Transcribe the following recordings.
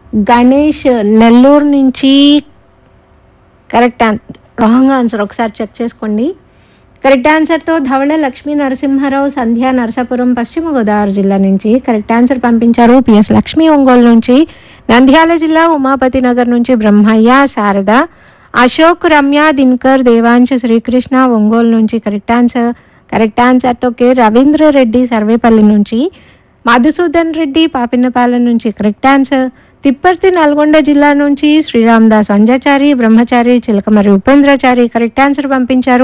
గణేష్ నెల్లూరు నుంచి correct on wrong answer ఒకసారి check చేసుకోండి కరెక్ట్ ఆన్సర్తో ధవళ లక్ష్మీ నరసింహారావు సంధ్య నరసాపురం పశ్చిమ గోదావరి జిల్లా నుంచి కరెక్ట్ ఆన్సర్ పంపించారు పిఎస్ లక్ష్మీ ఒంగోలు నుంచి నంద్యాల జిల్లా ఉమాపతి నగర్ నుంచి బ్రహ్మయ్య శారద అశోక్ రమ్య దినకర్ దేవాంశ శ్రీకృష్ణ ఒంగోలు నుంచి కరెక్ట్ ఆన్సర్ కరెక్ట్ ఆన్సర్తో కె రవీంద్ర రెడ్డి సర్వేపల్లి నుంచి మధుసూదన్ రెడ్డి పాపిన్నపాలెం నుంచి కరెక్ట్ ఆన్సర్ తిప్పర్తి నల్గొండ జిల్లా నుంచి శ్రీరామదాస్ వంజాచారి బ్రహ్మచారి చిలకమరి ఉపేంద్రచారి కరెక్ట్ ఆన్సర్ పంపించారు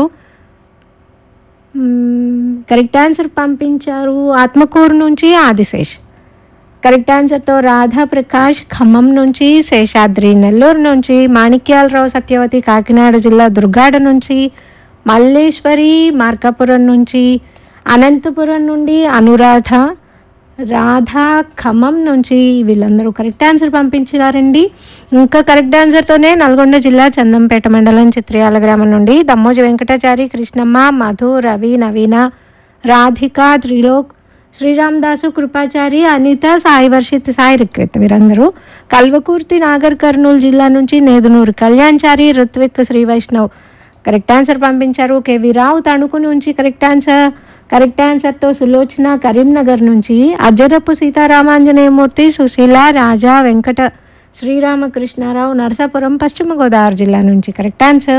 మ్మ్, కరెక్ట్ ఆన్సర్ పంపించారు ఆత్మకూరు నుంచి ఆదిశేష్ కరెక్ట్ ఆన్సర్తో రాధా ప్రకాష్ ఖమ్మం నుంచి శేషాద్రి నెల్లూరు నుంచి మాణిక్యాలరావు సత్యవతి కాకినాడ జిల్లా దుర్గాడ నుంచి మల్లేశ్వరి మార్కాపురం నుంచి అనంతపురం నుండి అనురాధ రాధా ఖమ్మం నుంచి వీళ్ళందరూ కరెక్ట్ ఆన్సర్ పంపించారండి ఇంకా కరెక్ట్ ఆన్సర్తోనే నల్గొండ జిల్లా చందంపేట మండలం చిత్రయాల గ్రామం నుండి దమ్మోజి వెంకటాచారి కృష్ణమ్మ మధు రవి నవీన రాధిక త్రిలోక్ శ్రీరామ్ దాసు కృపాచారి అనిత సాయి వర్షిత్ సాయి రిక్విత్ వీరందరూ కల్వకుర్తి నాగర్ కర్నూలు జిల్లా నుంచి నేదునూరు కళ్యాణ్చారి ఋత్విక్ శ్రీ వైష్ణవ్ కరెక్ట్ ఆన్సర్ పంపించారు కేవి రావు తణుకు నుంచి కరెక్ట్ ఆన్సర్ కరెక్ట్ ఆన్సర్తో సులోచన కరీంనగర్ నుంచి అజ్జరపు సీతారామాంజనేయమూర్తి సుశీల రాజా వెంకట శ్రీరామకృష్ణారావు నరసాపురం పశ్చిమ గోదావరి జిల్లా నుంచి correct answer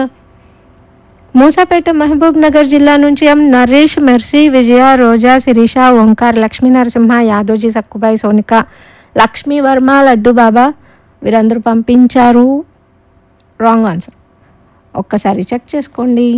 Musapet Mahabubnagar జిల్లా నుంచి ఎం నరేష్ మెర్సీ విజయ రోజా శిరీష ఓంకార్ లక్ష్మీ నరసింహ యాదోజీ సక్కుబాయి సోనిక లక్ష్మీ వర్మ లడ్డు బాబా వీరందరూ పంపించారు రాంగ్ ఆన్సర్ ఒక్కసారి చెక్ చేసుకోండి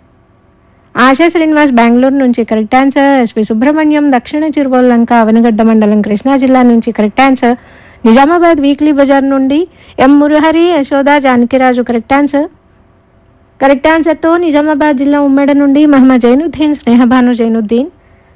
ఆశా శ్రీనివాస్ బెంగళూరు నుంచి కరెక్ట్ ఆన్సర్ ఎస్పి సుబ్రహ్మణ్యం దక్షిణ చిరువల్లంక అవనగడ్డ మండలం కృష్ణా జిల్లా నుంచి correct answer Nizamabad weekly bazaar నుండి M Murahari Yashoda Janakiraju correct answer correct ఆన్సర్తో నిజామాబాద్ జిల్లా ఉమ్మడి నుండి మహమ్మద్ జైనుద్దీన్ స్నేహభాను జైనుద్దీన్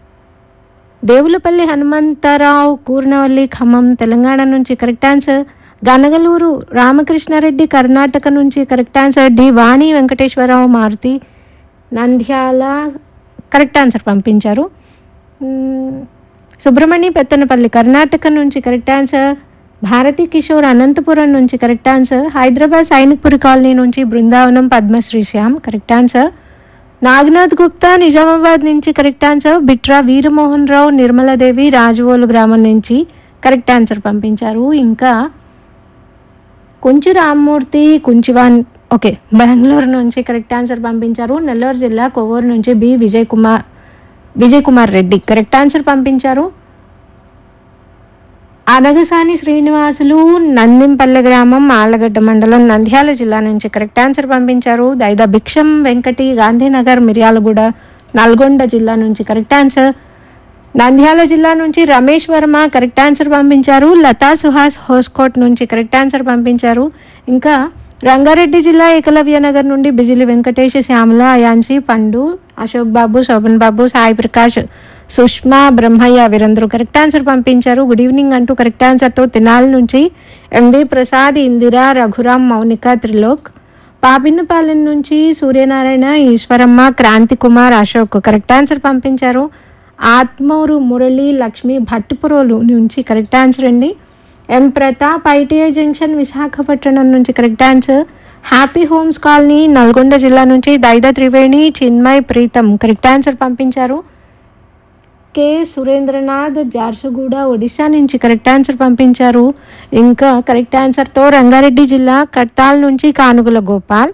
దేవులపల్లి హనుమంతరావు కూర్నవల్లి ఖమ్మం తెలంగాణ నుంచి కరెక్ట్ ఆన్సర్ గనగలూరు రామకృష్ణారెడ్డి కర్ణాటక నుంచి correct answer D Vani Venkateswara Rao Maruti Nandyal correct answer పంపించారు మ్మ్. సుబ్రహ్మణ్య పెత్తనపల్లి కర్ణాటక నుంచి కరెక్ట్ ఆన్సర్ భారతి కిషోర్ అనంతపురం నుంచి correct answer Hyderabad Sainikpuri colony నుంచి బృందావనం పద్మశ్రీ శ్యామ్ కరెక్ట్ ఆన్సర్ నాగనాథ్ గుప్తా నిజామాబాద్ నుంచి కరెక్ట్ ఆన్సర్ బిట్రా వీరమోహన్ రావు నిర్మలాదేవి రాజవోలు గ్రామం నుంచి కరెక్ట్ ఆన్సర్ పంపించారు ఇంకా కుంచి రామ్మూర్తి కుంచివాన్ ఓకే బెంగళూరు నుంచి కరెక్ట్ ఆన్సర్ పంపించారు నెల్లూరు జిల్లా కొవ్వూరు నుంచి B Vijay Kumar Vijay Kumar Reddy correct answer పంపించారు అనగసాని శ్రీనివాసులు నందింపల్లె గ్రామం ఆలగడ్డ మండలం నంద్యాల జిల్లా నుంచి కరెక్ట్ ఆన్సర్ పంపించారు దైద భిక్షం వెంకటి గాంధీనగర్ మిర్యాలగూడ నల్గొండ జిల్లా నుంచి కరెక్ట్ ఆన్సర్ నంద్యాల జిల్లా నుంచి రమేష్ వర్మ కరెక్ట్ ఆన్సర్ పంపించారు లతా సుహాస్ హోస్కోట్ నుంచి కరెక్ట్ ఆన్సర్ పంపించారు ఇంకా రంగారెడ్డి జిల్లా ఏకలవ్య నగర్ నుండి బిజిలి వెంకటేష్ శ్యామల అయాన్సి పండు అశోక్ బాబు శోభన్ బాబు సాయి ప్రకాష్ సుష్మా బ్రహ్మయ్య వీరందరూ కరెక్ట్ ఆన్సర్ పంపించారు గుడ్ ఈవినింగ్ అంటూ కరెక్ట్ ఆన్సర్తో తినాల నుంచి ఎండి ప్రసాద్ ఇందిరా రఘురామ్ మౌనిక త్రిలోక్ పాపిన్నపాలెం నుంచి సూర్యనారాయణ ఈశ్వరమ్మ క్రాంతి కుమార్ అశోక్ కరెక్ట్ ఆన్సర్ పంపించారు ఆత్మూరు మురళి లక్ష్మి భట్టుపురోలు నుంచి కరెక్ట్ ఆన్సర్ అండి M Pratap ITI junction Visakhapatnam నుంచి correct answer happy homes colony Nalgonda జిల్లా నుంచి దైద త్రివేణి చిన్మయ్ ప్రీతం కరెక్ట్ ఆన్సర్ పంపించారు కె సురేంద్రనాథ్ జార్సుగూడ ఒడిశా నుంచి కరెక్ట్ ఆన్సర్ పంపించారు ఇంకా కరెక్ట్ ఆన్సర్తో రంగారెడ్డి జిల్లా కట్టాల్ నుంచి కానుగుల గోపాల్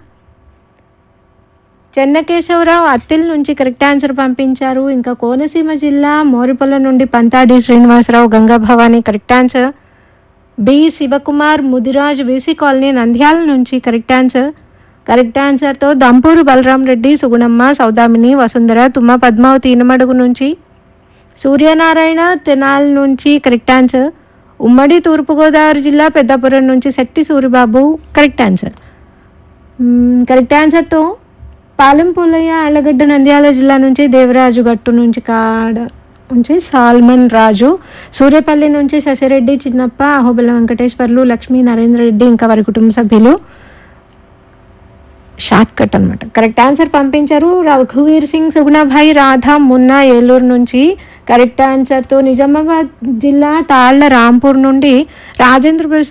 చెన్నకేశవరావు అత్తిల్ నుంచి కరెక్ట్ ఆన్సర్ పంపించారు ఇంకా కోనసీమ జిల్లా మోరిపల్ల నుండి Panthadi Srinivasa Rao Ganga Bhavani correct answer B Sivakumar Mudiraj VC colony Nandyal నుంచి కరెక్ట్ ఆన్సర్ కరెక్ట్ ఆన్సర్తో దంపూరు బలరాం రెడ్డి సుగుణమ్మ సౌదామిని వసుంధర తుమ్మ పద్మావతి ఇనమడుగు నుంచి సూర్యనారాయణ తెనాల్ నుంచి కరెక్ట్ ఆన్సర్ ఉమ్మడి తూర్పుగోదావరి జిల్లా పెద్దపురం నుంచి శక్తి సూరిబాబు కరెక్ట్ ఆన్సర్ మ్మ్, కరెక్ట్ ఆన్సర్తో పాలెం పుల్లయ్య ఆళ్ళగడ్డ నంద్యాల జిల్లా నుంచి దేవరాజు గట్టు నుంచి కాడ నుంచి సాల్మన్ రాజు సూర్యపల్లి నుంచి శశిరెడ్డి చిన్నప్ప అహోబల వెంకటేశ్వర్లు లక్ష్మీ నరేంద్ర రెడ్డి ఇంకా వారి కుటుంబ సభ్యులు షార్ట్ కట్ అనమాట కరెక్ట్ ఆన్సర్ పంపించారు రఘువీర్ సింగ్ సుగుణభాయ్ రాధా మున్నా ఏలూరు నుంచి కరెక్ట్ ఆన్సర్తో నిజామాబాద్ జిల్లా తాళ్ల రాంపూర్ నుండి రాజేంద్ర ప్రసాద్